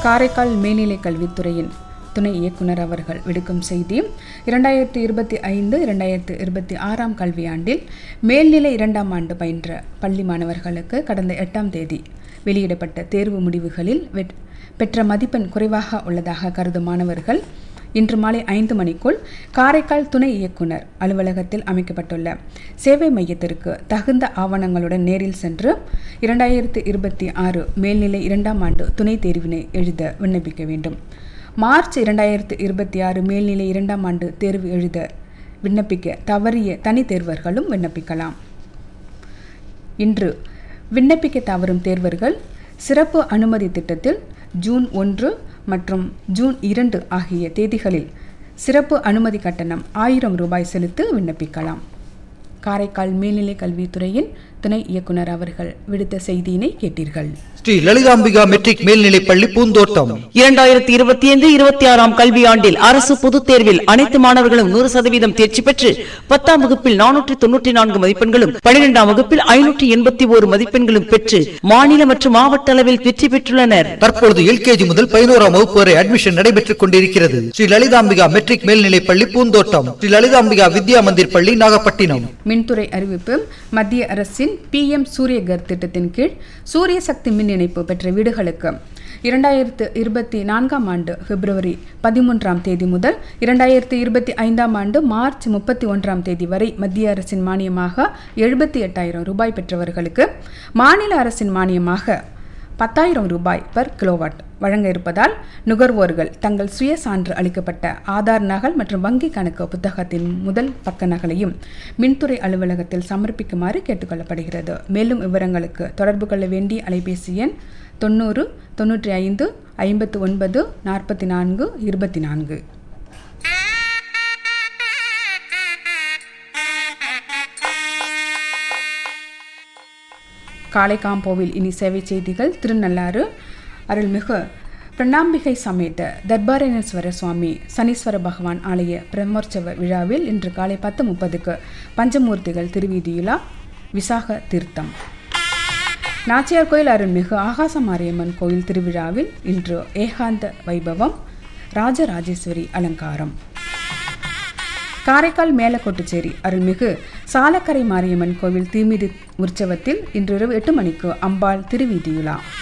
காரைக்கால் மேல்நிலை கல்வித்துறையின் துணை இயக்குனர் அவர்கள் விடுக்கும் செய்தி இரண்டாயிரத்தி இருபத்தி ஐந்து இரண்டாயிரத்தி இருபத்தி ஆறாம் கல்வியாண்டில் மேல்நிலை இரண்டாம் ஆண்டு பயின்ற பள்ளி மாணவர்களுக்கு கடந்த எட்டாம் தேதி வெளியிடப்பட்ட தேர்வு முடிவுகளில் வெட்- பெற்ற மதிப்பெண் குறைவாக உள்ளதாக கருதும் மாணவர்கள் இன்று மாலை ஐந்து மணிக்குள் காரைக்கால் துணை இயக்குனர் அலுவலகத்தில் அமைக்கப்பட்டுள்ள சேவை மையத்திற்கு தகுந்த ஆவணங்களுடன் நேரில் சென்று இரண்டாயிரத்து இருபத்தி ஆறு மேல்நிலை இரண்டாம் ஆண்டு துணைத் தேர்வினை எழுத விண்ணப்பிக்க வேண்டும் மார்ச் இரண்டாயிரத்து இருபத்தி ஆறு மேல்நிலை இரண்டாம் ஆண்டு தேர்வு எழுத விண்ணப்பிக்க தவறிய தனி தேர்வர்களும் விண்ணப்பிக்கலாம் இன்று விண்ணப்பிக்க தவறும் தேர்வர்கள் சிறப்பு அனுமதி திட்டத்தில் ஜூன் ஒன்று மற்றும் ஜூன் இரண்டு ஆகிய தேதிகளில் சிறப்பு அனுமதி கட்டணம் ஆயிரம் ரூபாய் செலுத்தி விண்ணப்பிக்கலாம் காரைக்கால் மேல்நிலை கல்வித்துறையின் துணை இயக்குனர் அவர்கள் விடுத்த செய்தியினை கேட்டீர்கள் ஸ்ரீ லலிதாம்பிகா மெட்ரிக் மேல்நிலைப் பள்ளி பூந்தோட்டம் இரண்டாயிரத்தி இருபத்தி ஐந்து இருபத்தி ஆறாம் கல்வியாண்டில் அரசு பொதுத் தேர்வில் அனைத்து மாணவர்களும் நூறு சதவீதம் தேர்ச்சி பெற்று பத்தாம் வகுப்பில் நானூற்றி தொன்னூற்றி நான்கு மதிப்பெண்களும் பனிரெண்டாம் வகுப்பில் ஐநூற்றி எண்பத்தி ஓரு மதிப்பெண்களும் பெற்று மாநில மற்றும் மாவட்ட அளவில் வெற்றி பெற்றுள்ளனர் தற்பொழுது எல்கேஜி முதல் பதினோராம் வகுப்பு வரை அட்மிஷன் நடைபெற்றுக் கொண்டிருக்கிறது ஸ்ரீ லலிதாம்பிகா மெட்ரிக் மேல்நிலைப் பள்ளி பூந்தோட்டம் ஸ்ரீ லலிதாம்பிகா வித்யா மந்திர் பள்ளி நாகப்பட்டினம் மின்துறை அறிவிப்பு மத்திய அரசின் பிஎம் சூரியகர் திட்டத்தின் கீழ் சூரிய சக்தி மின் இணைப்பு பெற்ற வீடுகளுக்கு இரண்டாயிரத்து இருபத்தி நான்காம் ஆண்டு பிப்ரவரி பதிமூன்றாம் தேதி முதல் இரண்டாயிரத்து இருபத்தி ஐந்தாம் ஆண்டு மார்ச் முப்பத்தி ஒன்றாம் தேதி வரை மத்திய அரசின் மானியமாக எழுபத்தி எட்டாயிரம் ரூபாய் பெற்றவர்களுக்கு மாநில அரசின் மானியமாக பத்தாயிரம் ரூபாய் பர் கிலோவாட் வழங்க இருப்பதால் நுகர்வோர்கள் தங்கள் சுய சான்று அளிக்கப்பட்ட ஆதார் நகல் மற்றும் வங்கி கணக்கு புத்தகத்தின் முதல் பக்க நகலையும் மின்துறை அலுவலகத்தில் சமர்ப்பிக்குமாறு கேட்டுக்கொள்ளப்படுகிறது மேலும் விவரங்களுக்கு தொடர்பு கொள்ள வேண்டிய அலைபேசி எண் தொண்ணூறு தொண்ணூற்றி ஐந்து ஐம்பத்து ஒன்பது நாற்பத்தி நான்கு இருபத்தி நான்கு காளைகாம்போவில் இனி சேவை செய்திகள் திருநள்ளாறு அருள்மிகு பிரணாம்பிகை சமேத தர்பாரணேஸ்வர சுவாமி சனீஸ்வர பகவான் ஆலய பிரம்மோற்சவ விழாவில் இன்று காலை பத்து முப்பதுக்கு பஞ்சமூர்த்திகள் திருவீதியுலா விசாக தீர்த்தம் நாச்சியார் கோயில் அருள்மிகு ஆகாச மாரியம்மன் கோயில் திருவிழாவில் இன்று ஏகாந்த வைபவம் ராஜராஜேஸ்வரி அலங்காரம் காரைக்கால் மேலக்கோட்டுச்சேரி அருள்மிகு சாலக்கரை மாரியம்மன் கோவில் தீமிதி உற்சவத்தில் இன்றிரவு எட்டு மணிக்கு அம்பாள் திருவீதியுலா